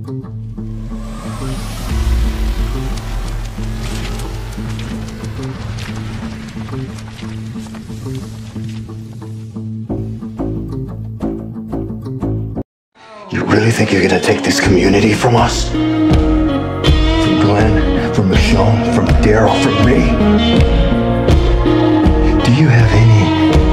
You really think you're gonna take this community from us? From Glenn, from Michonne, from Daryl, from me? Do you have any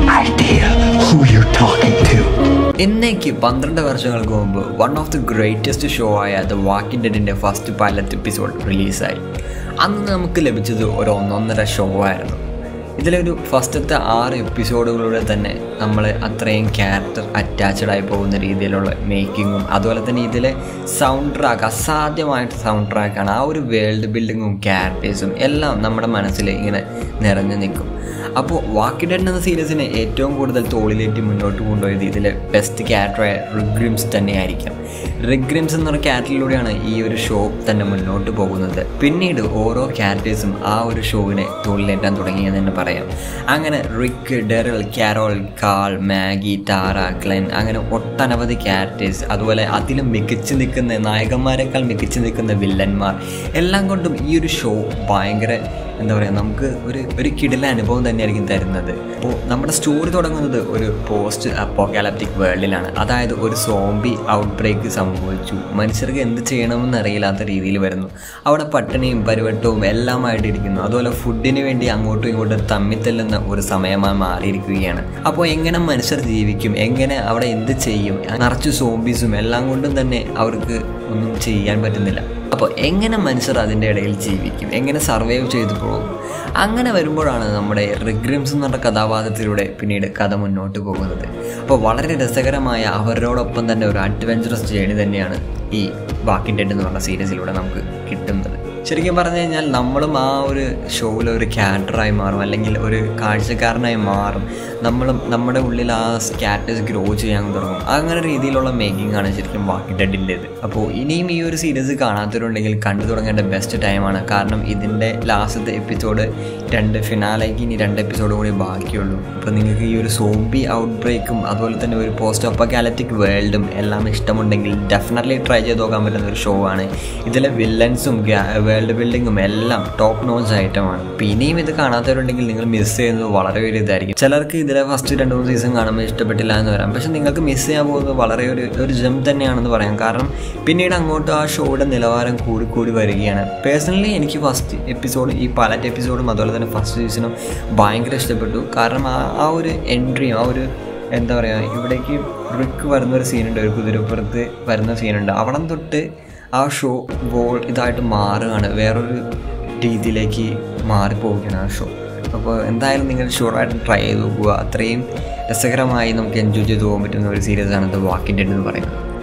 idea who you're talking to? ഇന്നേക്ക് പന്ത്രണ്ട് വർഷങ്ങൾക്ക് മുമ്പ് one of the greatest show ആയ the walking ഡെഡിൻ്റെ first pilot episode റിലീസായി അന്ന് നമുക്ക് ലഭിച്ചത് ഒരു ഒന്നൊന്നര ഷോ ആയിരുന്നു ഇതിലൊരു ഫസ്റ്റത്തെ ആറ് എപ്പിസോഡുകളിലൂടെ തന്നെ നമ്മൾ അത്രയും ക്യാരക്ടർ അറ്റാച്ച്ഡ് ആയി പോകുന്ന രീതിയിലുള്ള മേക്കിങ്ങും അതുപോലെ തന്നെ ഇതിലെ സൗണ്ട് ട്രാക്ക് അസാധ്യമായിട്ട് സൗണ്ട് ട്രാക്കാണ് ആ ഒരു വേൾഡ് ബിൽഡിങ്ങും ക്യാരക്ടേഴ്സും എല്ലാം നമ്മുടെ മനസ്സിൽ ഇങ്ങനെ നിറഞ്ഞു നിൽക്കും അപ്പോൾ വാക്കിഡൻ എന്ന സീരീസിനെ ഏറ്റവും കൂടുതൽ തോളിലേറ്റി മുന്നോട്ട് കൊണ്ടുപോയത് ഇതിലെ ബെസ്റ്റ് ക്യാരക്ടറായ റിഗ്രിംസ് തന്നെയായിരിക്കാം റിഗ്രിംസ് എന്ന ക്യാരക്ടറിലൂടെയാണ് ഈ ഒരു ഷോ തന്നെ മുന്നോട്ട് പോകുന്നത് പിന്നീട് ഓരോ ക്യാരക്ടേഴ്സും ആ ഒരു ഷോവിനെ തോളിലേറ്റാൻ തുടങ്ങിയെന്ന് തന്നെ പറയാം അങ്ങനെ Rick Daryl Carol Carl Maggie Tara Glenn അങ്ങനെ ഒട്ടനവധി ക്യാരക്ടേഴ്സ് അതുപോലെ അതിലും മികച്ചു നിൽക്കുന്ന നായകന്മാരെക്കാൾ മികച്ചു നിൽക്കുന്ന വില്ലന്മാർ എല്ലാം കൊണ്ടും ഈ ഒരു ഷോ ഭയങ്കര എന്താ പറയുക നമുക്ക് ഒരു ഒരു കിടില അനുഭവം തന്നെയായിരിക്കും തരുന്നത് അപ്പോൾ നമ്മുടെ സ്റ്റോറി തുടങ്ങുന്നത് ഒരു പോസ്റ്റ് അപ്പോക്കാലപ്റ്റിക് വേൾഡിലാണ് അതായത് ഒരു സോംബി ഔട്ട് ബ്രേക്ക് സംഭവിച്ചു മനുഷ്യർക്ക് എന്ത് ചെയ്യണമെന്ന് അറിയില്ലാത്ത രീതിയിൽ വരുന്നു അവിടെ പട്ടിണിയും പരിവട്ടവും എല്ലാമായിട്ടിരിക്കുന്നു അതുപോലെ ഫുഡിന് വേണ്ടി അങ്ങോട്ടും ഇങ്ങോട്ടും തമ്മിത്തല്ലുന്ന ഒരു സമയമായി മാറിയിരിക്കുകയാണ് അപ്പോൾ എങ്ങനെ മനുഷ്യർ ജീവിക്കും എങ്ങനെ അവിടെ എന്ത് ചെയ്യും നിറച്ച് സോംബീസും എല്ലാം കൊണ്ടും തന്നെ അവർക്ക് ഒന്നും ചെയ്യാൻ പറ്റുന്നില്ല അപ്പോൾ എങ്ങനെ മനുഷ്യർ അതിൻ്റെ ഇടയിൽ ജീവിക്കും എങ്ങനെ സർവൈവ് ചെയ്തു പോകും അങ്ങനെ വരുമ്പോഴാണ് നമ്മുടെ റിഗ്രിംസ് എന്ന് പറഞ്ഞ കഥാപാത്രത്തിലൂടെ പിന്നീട് കഥ മുന്നോട്ട് പോകുന്നത് അപ്പോൾ വളരെ രസകരമായ അവരോടൊപ്പം തന്നെ ഒരു അഡ്വഞ്ചറസ് ജേണി തന്നെയാണ് ഈ വാക്കിംഗ് ഡെഡ് എന്ന് പറഞ്ഞ സീരീസിലൂടെ നമുക്ക് കിട്ടുന്നത് ശരിക്കും പറഞ്ഞു കഴിഞ്ഞാൽ നമ്മളും ആ ഒരു ഷോയിൽ ഒരു ക്യാരക്ടറായി മാറും അല്ലെങ്കിൽ ഒരു കാഴ്ചക്കാരനായി മാറും നമ്മളും നമ്മുടെ ഉള്ളിൽ ആ സ്കാറ്റേഴ്സ് ഗ്രോ ചെയ്യാൻ തുടങ്ങും അങ്ങനെ രീതിയിലുള്ള മേക്കിംഗ് ആണ് ശരിക്കും വാക്കി ഡെഡിൻ്റേത് അപ്പോൾ ഇനിയും ഈ ഒരു സീരീസ് കാണാത്തവരുണ്ടെങ്കിൽ കണ്ടു തുടങ്ങേണ്ട ബെസ്റ്റ് ടൈമാണ് കാരണം ഇതിൻ്റെ ലാസ്റ്റത്തെ എപ്പിസോഡ് രണ്ട് ഫിനാലേക്ക് ഇനി രണ്ട് എപ്പിസോഡ് കൂടി ബാക്കിയുള്ളൂ അപ്പോൾ നിങ്ങൾക്ക് ഈ ഒരു സോംബി ഔട്ട് ബ്രേക്കും അതുപോലെ തന്നെ ഒരു പോസ്റ്റ് അപ്പക്കാലറ്റിക് വേൾഡും എല്ലാം ഇഷ്ടമുണ്ടെങ്കിൽ ഡെഫിനറ്റ്ലി ട്രൈ ചെയ്ത് നോക്കാൻ പറ്റുന്ന ഒരു ഷോ ആണ് ഇതിലെ വില്ലൻസും വേൾഡ് ബിൽഡിങ്ങും എല്ലാം ടോപ്പ് നോച്ച് ഐറ്റമാണ് അപ്പോൾ ഇനിയും ഇത് കാണാത്തവരുണ്ടെങ്കിൽ നിങ്ങൾ മിസ് ചെയ്യുന്നത് വളരെ ഒരു ഇതായിരിക്കും ചിലർക്ക് ഇതിലെ ഫസ്റ്റ് രണ്ട് മൂന്ന് സീസൺ കാണുമ്പോൾ ഇഷ്ടപ്പെട്ടില്ല എന്ന് വരാം പക്ഷെ നിങ്ങൾക്ക് മിസ് ചെയ്യാൻ പോകുന്നത് വളരെ ഒരു ഒരു ജം തന്നെയാണെന്ന് പറയാം കാരണം പിന്നീട് അങ്ങോട്ട് ആ ഷോയുടെ നിലവാരം കൂടി കൂടി വരികയാണ് പേഴ്സണലി എനിക്ക് ഫസ്റ്റ് എപ്പിസോഡ് ഈ പലറ്റ് എപ്പിസോഡും അതുപോലെ തന്നെ ഫസ്റ്റ് സീസണും ഭയങ്കര ഇഷ്ടപ്പെട്ടു കാരണം ആ ആ ഒരു എൻട്രിയും ആ ഒരു എന്താ പറയുക ഇവിടേക്ക് റിക്ക് വരുന്ന ഒരു സീനുണ്ട് ഒരു കുതിരപ്പുറത്ത് വരുന്ന സീനുണ്ട് അവിടെ തൊട്ട് ആ ഷോ ബോൾ ഇതായിട്ട് മാറുകയാണ് വേറൊരു രീതിയിലേക്ക് മാറിപ്പോവുകയാണ് ആ ഷോ അപ്പോൾ എന്തായാലും നിങ്ങൾ ഷുവറായിട്ട് ട്രൈ ചെയ്ത് നോക്കുക അത്രയും രസകരമായി നമുക്ക് എൻജോയ് ചെയ്ത് പോകാൻ പറ്റുന്ന ഒരു സീരീസാണ് ദ വാക്കിംഗ് ഡെഡ് എന്ന് പറയുന്നത്